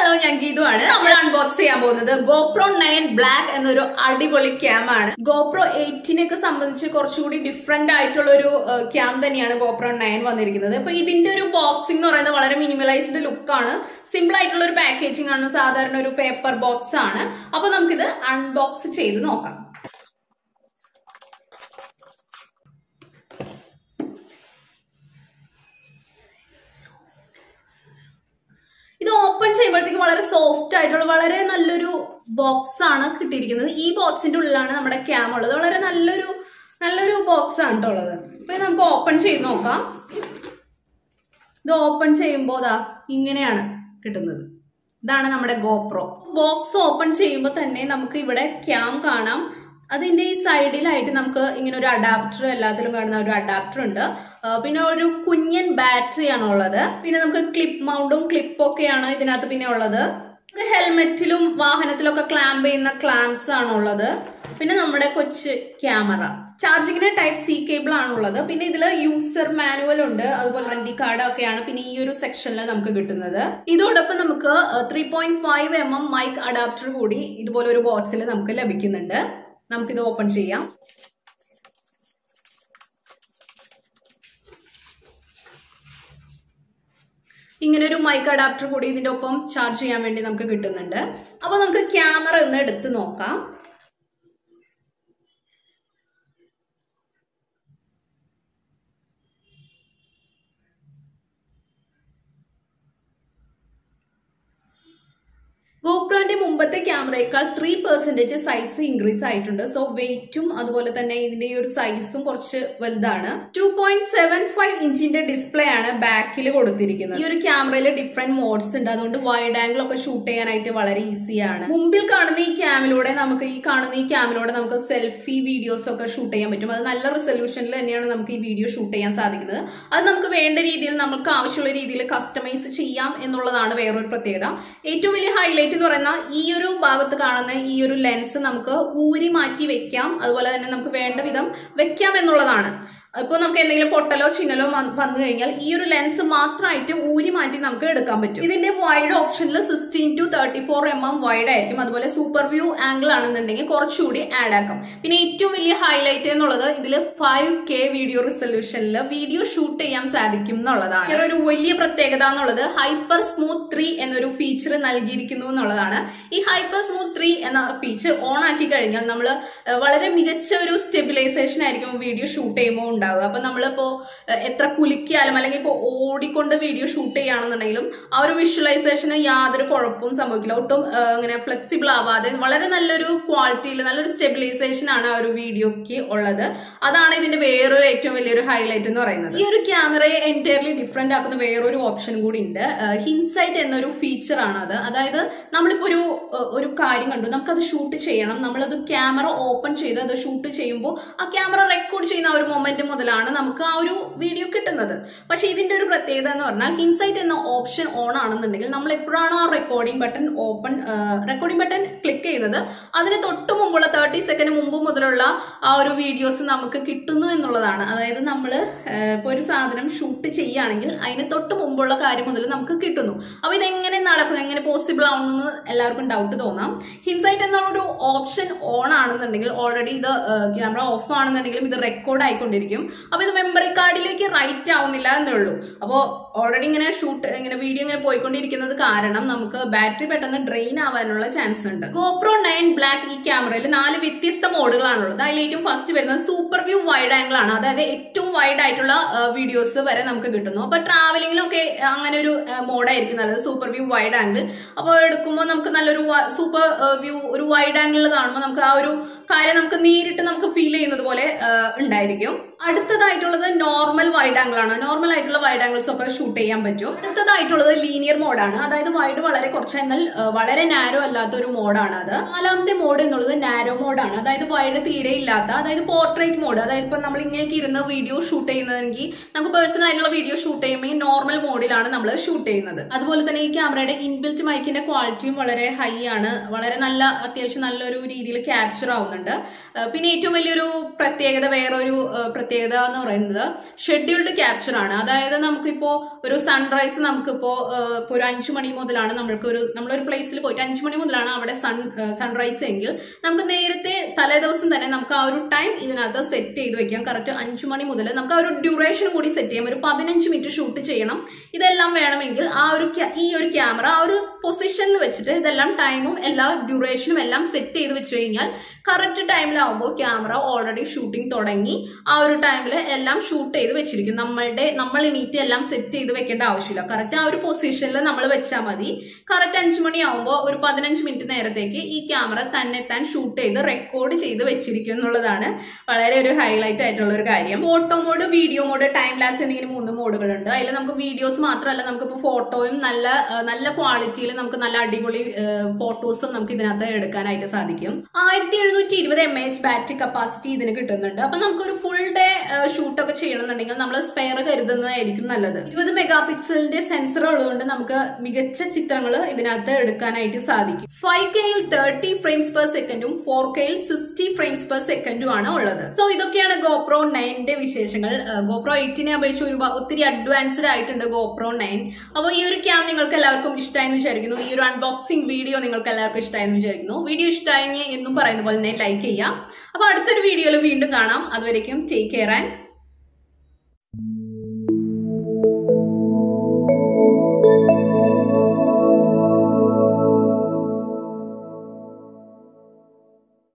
hello ഞാൻ ഗീതുവാണ് നമ്മൾ unbox ചെയ്യാൻ പോകുന്നത് ഗോപ്രോ നയൻ ബ്ലാക്ക് എന്നൊരു അടിപൊളി ക്യാം ആണ് ഗോപ്രോ എയ്റ്റിനൊക്കെ സംബന്ധിച്ച് കുറച്ചുകൂടി ഡിഫറെന്റ് ആയിട്ടുള്ള ഒരു ക്യാം തന്നെയാണ് ഗോപ്രോ നയൻ വന്നിരിക്കുന്നത് അപ്പൊ ഇതിന്റെ ഒരു ബോക്സിംഗ് എന്ന് പറയുന്നത് വളരെ മിനിമലൈസ്ഡ് ലുക്കാണ് സിമ്പിൾ ആയിട്ടുള്ള ഒരു പാക്കേജിംഗ് ആണ് സാധാരണ ഒരു പേപ്പർ ബോക്സ് ആണ് അപ്പൊ നമുക്കിത് അൺബോക്സ് ചെയ്ത് നോക്കാം ഇത് ഓപ്പൺ ചെയ്യുമ്പോഴത്തേക്ക് വളരെ സോഫ്റ്റ് ആയിട്ടുള്ള വളരെ നല്ലൊരു ബോക്സ് ആണ് കിട്ടിയിരിക്കുന്നത് ഈ ബോക്സിന്റെ ഉള്ളിലാണ് നമ്മുടെ ക്യാം ഉള്ളത് വളരെ നല്ലൊരു നല്ലൊരു ബോക്സ് ആണ് കേട്ടോ ഉള്ളത് ഇപ്പൊ ഇത് നമുക്ക് ഓപ്പൺ ചെയ്ത് നോക്കാം ഇത് ഓപ്പൺ ചെയ്യുമ്പോൾ ദാ ഇങ്ങനെയാണ് കിട്ടുന്നത് ഇതാണ് നമ്മുടെ ഗോപ്രോ ബോക്സ് ഓപ്പൺ ചെയ്യുമ്പോൾ തന്നെ നമുക്ക് ഇവിടെ ക്യാം കാണാം അതിന്റെ ഈ സൈഡിലായിട്ട് നമുക്ക് ഇങ്ങനെ ഒരു അഡാപ്റ്റർ എല്ലാത്തിലും കാണുന്ന ഒരു അഡാപ്റ്റർ ഉണ്ട് ആ, പിന്നെ ഒരു കുഞ്ഞൻ ബാറ്ററി ആണ് ഉള്ളത് പിന്നെ നമുക്ക് ക്ലിപ്പ് മൗണ്ടും ക്ലിപ്പും ഒക്കെയാണ് ഇതിനകത്ത് പിന്നെ ഉള്ളത് ഇത് ഹെൽമെറ്റിലും വാഹനത്തിലൊക്കെ ക്ലാമ്പ് ചെയ്യുന്ന ക്ലാംസ് ആണ് ഉള്ളത് പിന്നെ നമ്മുടെ കൊച്ചു ക്യാമറ ചാർജിങ്ങിന് ടൈപ്പ് സി കേബിൾ ആണുള്ളത് പിന്നെ ഇതിൽ യൂസർ മാനുവൽ ഉണ്ട് അതുപോലെ വാറന്റി കാർഡ് ഒക്കെയാണ് പിന്നെ ഈ ഒരു സെക്ഷനിൽ നമുക്ക് കിട്ടുന്നത് ഇതോടൊപ്പം നമുക്ക് three point five M M mic adapter കൂടി ഇതുപോലെ ഒരു ബോക്സിൽ നമുക്ക് ലഭിക്കുന്നുണ്ട് നമുക്കിത് ഓപ്പൺ ചെയ്യാം ഇങ്ങനെ ഒരു മൈക്ക് അഡാപ്റ്റർ കൂടി ഇതിന്റെ ഒപ്പം ചാർജ് ചെയ്യാൻ വേണ്ടി നമുക്ക് കിട്ടുന്നുണ്ട് അപ്പൊ നമുക്ക് ക്യാമറ ഒന്ന് എടുത്ത് നോക്കാം ഗോപ്രോന്റെ മുമ്പത്തെ ക്യാമറയേക്കാൾ ത്രീ പെർസെന്റേജ് സൈസ് ഇൻക്രീസ് ആയിട്ടുണ്ട് സോ വെയിറ്റും അതുപോലെ തന്നെ ഇതിന്റെ ഈ ഒരു സൈസും കുറച്ച് വലുതാണ് ടു പോയിന്റ് സെവൻ ഫൈവ് ഇഞ്ചിന്റെ ഡിസ്പ്ലേ ആണ് ബാക്കിൽ കൊടുത്തിരിക്കുന്നത് ഈ ഒരു ക്യാമറയിൽ ഡിഫറെന്റ് മോഡ്സ് ഉണ്ട് അതുകൊണ്ട് വൈഡ് ആംഗിൾ ഒക്കെ ഷൂട്ട് ചെയ്യാനായിട്ട് വളരെ ഈസിയാണ് മുമ്പിൽ കാണുന്ന ഈ ക്യാമിലൂടെ നമുക്ക് ഈ കാണുന്ന ഈ ക്യാമിലൂടെ നമുക്ക് സെൽഫി വീഡിയോസ് ഒക്കെ ഷൂട്ട് ചെയ്യാൻ പറ്റും അത് നല്ല റിസൊല്യൂഷനിൽ തന്നെയാണ് നമുക്ക് ഈ വീഡിയോ ഷൂട്ട് ചെയ്യാൻ സാധിക്കുന്നത് അത് നമുക്ക് വേണ്ട രീതിയിൽ നമുക്ക് ആവശ്യമുള്ള രീതിയിൽ കസ്റ്റമൈസ് ചെയ്യാം എന്നുള്ളതാണ് വേറൊരു പ്രത്യേകത ഏറ്റവും വലിയ ഹൈലൈറ്റ് എന്ന് പറയുന്ന ഈ ഒരു ഭാഗത്ത് കാണുന്ന ഈ ഒരു ലെൻസ് നമുക്ക് ഊരി മാറ്റി വെക്കാം അതുപോലെ തന്നെ നമുക്ക് വേണ്ട വിധം വെക്കാം എന്നുള്ളതാണ് ഇപ്പോൾ നമുക്ക് എന്തെങ്കിലും പൊട്ടലോ ചിന്നലോ വന്ന് വന്നു കഴിഞ്ഞാൽ ഈ ഒരു ലെൻസ് മാത്രമായിട്ട് ഊരി മാറ്റി നമുക്ക് എടുക്കാൻ പറ്റും ഇതിന്റെ വൈഡ് ഓപ്ഷനിൽ sixteen to thirty four M M wide ആയിരിക്കും അതുപോലെ സൂപ്പർ വ്യൂ ആംഗിൾ ആണെന്നുണ്ടെങ്കിൽ കുറച്ചുകൂടി ആഡ് ആക്കാം പിന്നെ ഏറ്റവും വലിയ ഹൈലൈറ്റ് എന്നുള്ളത് ഇതിൽ ഫൈവ് കെ വീഡിയോ റിസൊല്യൂഷനിൽ വീഡിയോ ഷൂട്ട് ചെയ്യാൻ സാധിക്കും എന്നുള്ളതാണ് വേറെ ഒരു വലിയ പ്രത്യേകത എന്നുള്ളത് ഹൈപ്പർ സ്മൂത്ത് ത്രീ എന്നൊരു ഫീച്ചർ നൽകിയിരിക്കുന്നു എന്നുള്ളതാണ് ഈ ഹൈപ്പർ സ്മൂത്ത് ത്രീ എന്ന ഫീച്ചർ ഓൺ ആക്കി കഴിഞ്ഞാൽ നമ്മൾ വളരെ മികച്ച ഒരു സ്റ്റെബിലൈസേഷൻ ആയിരിക്കും വീഡിയോ ഷൂട്ട് ചെയ്യുമ്പോൾ ഉണ്ടാവുക അപ്പൊ നമ്മളിപ്പോ ഏഹ്, എത്ര കുലിക്കിയാലും അല്ലെങ്കിൽ ഇപ്പോൾ ഓടിക്കൊണ്ട് വീഡിയോ ഷൂട്ട് ചെയ്യുകയാണെന്നുണ്ടെങ്കിലും ആ ഒരു വിഷ്വലൈസേഷന് യാതൊരു കുഴപ്പവും സംഭവിക്കില്ല ഒട്ടും ഏഹ്, ഇങ്ങനെ ഫ്ലെക്സിബിൾ ആവാതെ വളരെ നല്ലൊരു ക്വാളിറ്റിയിൽ നല്ലൊരു സ്റ്റെബിലൈസേഷൻ ആണ് ആ ഒരു വീഡിയോക്ക് ഉള്ളത് അതാണ് ഇതിന്റെ വേറൊരു ഏറ്റവും വലിയൊരു ഹൈലൈറ്റ് എന്ന് പറയുന്നത് ഈ ഒരു ക്യാമറയെ എൻറ്റയർലി ഡിഫറെന്റ് ആക്കുന്ന വേറൊരു ഓപ്ഷൻ കൂടി ഉണ്ട് ഹിൻസൈറ്റ് എന്നൊരു ഫീച്ചർ ആണ് അത് അതായത് നമ്മളിപ്പോ ഒരു ഏഹ്, ഒരു കാര്യം കണ്ടു നമുക്കത് ഷൂട്ട് ചെയ്യണം നമ്മളത് ക്യാമറ ഓപ്പൺ ചെയ്ത് അത് ഷൂട്ട് ചെയ്യുമ്പോൾ ആ ക്യാമറ റെക്കോർഡ് ചെയ്യുന്ന ആ ഒരു മൊമെന്റ് മുതലാണ് നമുക്ക് ആ ഒരു വീഡിയോ കിട്ടുന്നത് പക്ഷെ ഇതിന്റെ ഒരു പ്രത്യേകത എന്ന് പറഞ്ഞാൽ ഹിൻസൈറ്റ് എന്ന ഓപ്ഷൻ ഓൺ ആണെന്നുണ്ടെങ്കിൽ നമ്മൾ എപ്പോഴാണോ ആ recording button open recording button click ചെയ്യുന്നത് അതിന് തൊട്ട് മുമ്പുള്ള തേർട്ടി സെക്കൻഡ് മുമ്പ് മുതലുള്ള ആ ഒരു വീഡിയോസ് നമുക്ക് കിട്ടുന്നു എന്നുള്ളതാണ് അതായത് നമ്മൾ ഇപ്പോൾ ഒരു സാധനം ഷൂട്ട് ചെയ്യുകയാണെങ്കിൽ അതിന് തൊട്ട് മുമ്പുള്ള കാര്യം മുതൽ നമുക്ക് കിട്ടുന്നു അപ്പൊ ഇതെങ്ങനെ നടക്കുന്നു എങ്ങനെ പോസിബിൾ ആവുന്നു എല്ലാവർക്കും ഡൗട്ട് തോന്നാം ഹിൻസൈറ്റ് എന്നുള്ള ഒരു ഓപ്ഷൻ ഓൺ ആണെന്നുണ്ടെങ്കിൽ ഓൾറെഡി ഇത് ക്യാമറ ഓഫ് ആണെന്നുണ്ടെങ്കിലും ഇത് റെക്കോർഡ് ആയിക്കൊണ്ടിരിക്കും അപ്പൊ ഇത് മെമ്മറി കാർഡിലേക്ക് റൈറ്റ് ആവുന്നില്ല എന്നേ ഉള്ളൂ അപ്പോൾ ഓൾറെഡി ഇങ്ങനെ ഷൂട്ട് ഇങ്ങനെ വീഡിയോ ഇങ്ങനെ പോയിക്കൊണ്ടിരിക്കുന്നത് കാരണം നമുക്ക് ബാറ്ററി പെട്ടെന്ന് ഡ്രെയിൻ ആവാനുള്ള ചാൻസ് ഉണ്ട് ഗോപ്രോ നയൻ ബ്ലാക്ക് ഈ ക്യാമറയിൽ നാല് വ്യത്യസ്ത മോഡുകളാണുള്ളത് അതിൽ ഏറ്റവും ഫസ്റ്റ് വരുന്നത് സൂപ്പർ വ്യൂ വൈഡ് ആംഗിൾ ആണ് അതായത് ഏറ്റവും വൈഡ് ആയിട്ടുള്ള വീഡിയോസ് വരെ നമുക്ക് കിട്ടുന്നു അപ്പൊ ട്രാവലിങ്ങിലൊക്കെ അങ്ങനെ ഒരു മോഡായിരിക്കും നല്ലത് സൂപ്പർ വ്യൂ വൈഡ് ആംഗിൾ അപ്പോൾ എടുക്കുമ്പോൾ നമുക്ക് നല്ലൊരു സൂപ്പർ വ്യൂ ഒരു വൈഡ് ആംഗിളിൽ കാണുമ്പോൾ നമുക്ക് ആ ഒരു കാര്യം നമുക്ക് നേരിട്ട് നമുക്ക് ഫീൽ ചെയ്യുന്നത് പോലെ ആ, ഉണ്ടായിരിക്കും അടുത്തതായിട്ടുള്ളത് നോർമൽ വൈഡ് ആംഗിൾ ആണ് നോർമൽ ആയിട്ടുള്ള വൈഡ് ആംഗിൾസ് ഒക്കെ ഷൂട്ട് ചെയ്യാൻ പറ്റും അടുത്തതായിട്ടുള്ളത് ലീനിയർ മോഡാണ് അതായത് വൈഡ് വളരെ കുറച്ച് എന്നാൽ ആ, വളരെ നാരോ അല്ലാത്ത ഒരു മോഡാണ് അത് നാലാമത്തെ മോഡ് എന്നുള്ളത് നാരോ മോഡാണ് അതായത് വൈഡ് തീരെ ഇല്ലാത്ത അതായത് പോർട്രേറ്റ് മോഡ് അതായത് ഇപ്പൊ നമ്മൾ ഇങ്ങനെയൊക്കെ ഇരുന്ന് വീഡിയോ ഷൂട്ട് ചെയ്യുന്നതെങ്കിൽ നമുക്ക് പേഴ്സണൽ ആയിട്ടുള്ള വീഡിയോ ഷൂട്ട് ചെയ്യുമ്പോൾ ഈ നോർമൽ മോഡിലാണ് നമ്മൾ ഷൂട്ട് ചെയ്യുന്നത് അതുപോലെ തന്നെ ഈ ക്യാമറയുടെ ഇൻബിൽറ്റ് മൈക്കിന്റെ ക്വാളിറ്റിയും വളരെ ഹൈ ആണ് വളരെ നല്ല അത്യാവശ്യം നല്ലൊരു രീതിയിൽ ക്യാപ്ചർ ആവുന്നുണ്ട് ആ, പിന്നെ ഏറ്റവും വലിയൊരു പ്രത്യേകത വേറൊരു ആ, പ്രത്യേകത എന്ന് പറയുന്നത് ഷെഡ്യൂൾഡ് ക്യാപ്ചർ ആണ് അതായത് നമുക്കിപ്പോ ഒരു സൺറൈസ് നമുക്കിപ്പോ ഏഹ്, ഇപ്പൊ ഒരു അഞ്ചു മണി മുതലാണ് നമ്മൾക്ക് ഒരു നമ്മളൊരു പ്ലേസിൽ പോയിട്ട് അഞ്ചു മണി മുതലാണ് അവിടെ സൺ സൺറൈസ് എങ്കിൽ നമുക്ക് നേരത്തെ തലേദിവസം തന്നെ നമുക്ക് ആ ഒരു ടൈം ഇതിനകത്ത് സെറ്റ് ചെയ്ത് വെക്കാം കറക്റ്റ് അഞ്ചു മണി മുതൽ നമുക്ക് ആ ഒരു ഡ്യൂറേഷൻ കൂടി സെറ്റ് ചെയ്യാം ഒരു പതിനഞ്ച് മിനിറ്റ് ഷൂട്ട് ചെയ്യണം ഇതെല്ലാം വേണമെങ്കിൽ ആ ഒരു ക്യാ- ഈ ഒരു ക്യാമറ ആ ഒരു പൊസിഷനിൽ വെച്ചിട്ട് ഇതെല്ലാം ടൈമും എല്ലാ ഡ്യൂറേഷനും എല്ലാം സെറ്റ് ചെയ്ത് വെച്ച് കഴിഞ്ഞാൽ കറക്റ്റ് ടൈമിലാവുമ്പോൾ ക്യാമറ ഓൾറെഡി ഷൂട്ടിംഗ് തുടങ്ങി ആ ഒരു ടൈമിൽ എല്ലാം ഷൂട്ട് ചെയ്ത് വെച്ചിരിക്കും നമ്മളുടെ നമ്മൾ എണീറ്റ് എല്ലാം സെറ്റ് ചെയ്ത് വെക്കേണ്ട ആവശ്യമില്ല കറക്റ്റ് ആ ഒരു പൊസിഷനിൽ നമ്മൾ വെച്ചാൽ മതി കറക്റ്റ് അഞ്ചു മണിയാവുമ്പോൾ ഒരു പതിനഞ്ച് മിനിറ്റ് നേരത്തേക്ക് ഈ ക്യാമറ തന്നെ താൻ ഷൂട്ട് ചെയ്ത് റെക്കോർഡ് ചെയ്ത് വെച്ചിരിക്കും എന്നുള്ളതാണ് വളരെ ഒരു ഹൈലൈറ്റ് ആയിട്ടുള്ള ഒരു കാര്യം photo mode video mode time lapse എന്നിങ്ങനെ മൂന്ന് മോഡുകളുണ്ട് അതിൽ നമുക്ക് വീഡിയോസ് മാത്രമല്ല നമുക്കിപ്പോൾ ഫോട്ടോയും നല്ല ആ, നല്ല ക്വാളിറ്റിയിൽ നമുക്ക് നല്ല അടിപൊളി ഫോട്ടോസും നമുക്ക് ഇതിനകത്ത് എടുക്കാനായിട്ട് സാധിക്കും ആയിരത്തി എഴുന്നൂറ്റി ഇരുപത് എം എച്ച് ബാറ്ററി കപ്പാസിറ്റി ഇതിന് കിട്ടുന്നുണ്ട് അപ്പൊ നമുക്കൊരു ഫുൾ ഡേ ഷൂട്ടൊക്കെ ചെയ്യണമെന്നുണ്ടെങ്കിൽ നമ്മൾ സ്പെയർ കരുതുന്നതായിരിക്കും നല്ലത് ഇരുപത് മെഗാ പിക്സലിന്റെ സെൻസർ ഉള്ളതുകൊണ്ട് നമുക്ക് മികച്ച ചിത്രങ്ങൾ ഇതിനകത്ത് എടുക്കാനായിട്ട് സാധിക്കും ഫൈവ് കെയിൽ തേർട്ടി ഫ്രെയിംസ് പെർ സെക്കൻഡും ഫോർ കെയിൽ സിക്സ്റ്റി ഫ്രെയിംസ് പെർ സെക്കൻഡും ആണ് ഉള്ളത് സോ ഇതൊക്കെയാണ് ഗോപ്രോ നയന്റെ വിശേഷങ്ങൾ ഗോപ്രോ എയ്റ്റിനെ അപേക്ഷിച്ച് ഒരു ഒത്തിരി അഡ്വാൻസ്ഡ് ആയിട്ടുണ്ട് ഗോപ്രോ നയൻ അപ്പോൾ ഈ ഒരു ക്യാം നിങ്ങൾക്ക് എല്ലാവർക്കും ഇഷ്ടമായെന്ന് വിചാരിക്കുന്നു ഈ ഒരു അൺബോക്സിംഗ് വീഡിയോ നിങ്ങൾക്ക് എല്ലാവർക്കും ഇഷ്ടമായെന്ന് വിചാരിക്കുന്നു വീഡിയോ ഇഷ്ടമായി എന്നും പറയുന്ന പോലെ തന്നെ ലൈക്ക് ചെയ്യാം അപ്പോൾ അടുത്തൊരു വീഡിയോയിൽ വീണ്ടും കാണാം അതുവരേക്കും ടേക്ക് കെയർ ആൻഡ്